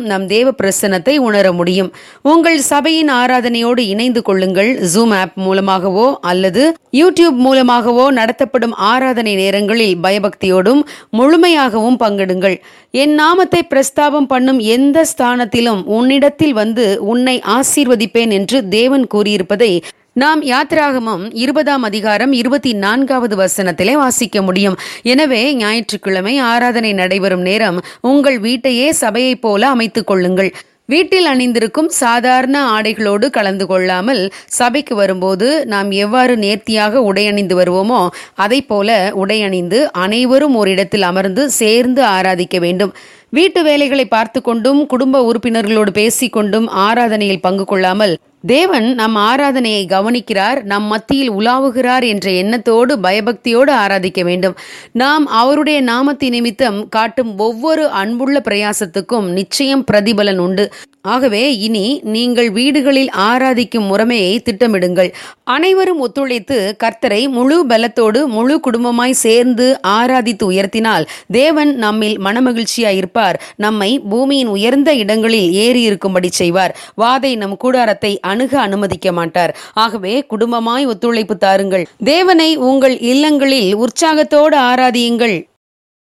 நம் தேவ பிரசன்னத்தை உணர முடியும் உங்கள் சபையின் ஆராதனையோடு இணைந்து கொள்ளுங்கள் ஜூம் ஆப் மூலமாகவோ அல்லது யூடியூப் மூலமாகவோ நடத்தப்படும் ஆராதனை நேரங்களில் பயபக்தியோடும் முழுமையாகவும் பங்கெடுங்கள் என் நாமத்தை பிரஸ்தாபம் பண்ணும் எந்த ஸ்தானத்திலும் உன்னிடத்தில் வந்து உன்னை ஆசீர்வதிப்பேன் என்று தேவன் கூறியிருப்பதை நாம் யாத்திராகமம் இருபதாம் அதிகாரம் இருபத்தி நான்காவது வசனத்திலே வாசிக்க முடியும் எனவே ஞாயிற்றுக்கிழமை ஆராதனை நடைபெறும் நேரம் உங்கள் வீட்டையே சபையைப் போல அமைத்துக் கொள்ளுங்கள் வீட்டில் அணிந்திருக்கும் சாதாரண ஆடைகளோடு கலந்து கொள்ளாமல் சபைக்கு வரும்போது நாம் எவ்வாறு நேர்த்தியாக உடை அணிந்து வருவோமோ அதை போல உடை அணிந்து அனைவரும் ஒரு இடத்தில் அமர்ந்து சேர்ந்து ஆராதிக்க வேண்டும் வீட்டு வேலைகளை பார்த்து கொண்டும் குடும்ப உறுப்பினர்களோடு பேசிக்கொண்டும் ஆராதனையில் பங்கு கொள்ளாமல் தேவன் நம் ஆராதனையை கவனிக்கிறார் நம் மத்தியில் உலாவுகிறார் என்ற எண்ணத்தோடு பயபக்தியோடு ஆராதிக்க வேண்டும் நாம் அவருடைய நாமத்தின் நிமித்தம் காட்டும் ஒவ்வொரு அன்புள்ள பிரயாசத்துக்கும் நிச்சயம் பிரதிபலன் உண்டு ஆகவே இனி நீங்கள் வீடுகளில் ஆராதிக்கும் முறைமையை திட்டமிடுங்கள் அனைவரும் ஒத்துழைத்து கர்த்தரை முழு பலத்தோடு முழு குடும்பமாய் சேர்ந்து ஆராதித்து உயர்த்தினால் தேவன் நம்மில் மனமகிழ்ச்சியாய் இருப்பார் நம்மை பூமியின் உயர்ந்த இடங்களில் ஏறி இருக்கும்படி செய்வார் வாதை நம் கூடாரத்தை அணுக அனுமதிக்க மாட்டார் ஆகவே குடும்பமாய் ஒத்துழைப்பு தாருங்கள் தேவனை உங்கள் இல்லங்களில் உற்சாகத்தோடு ஆராதியுங்கள்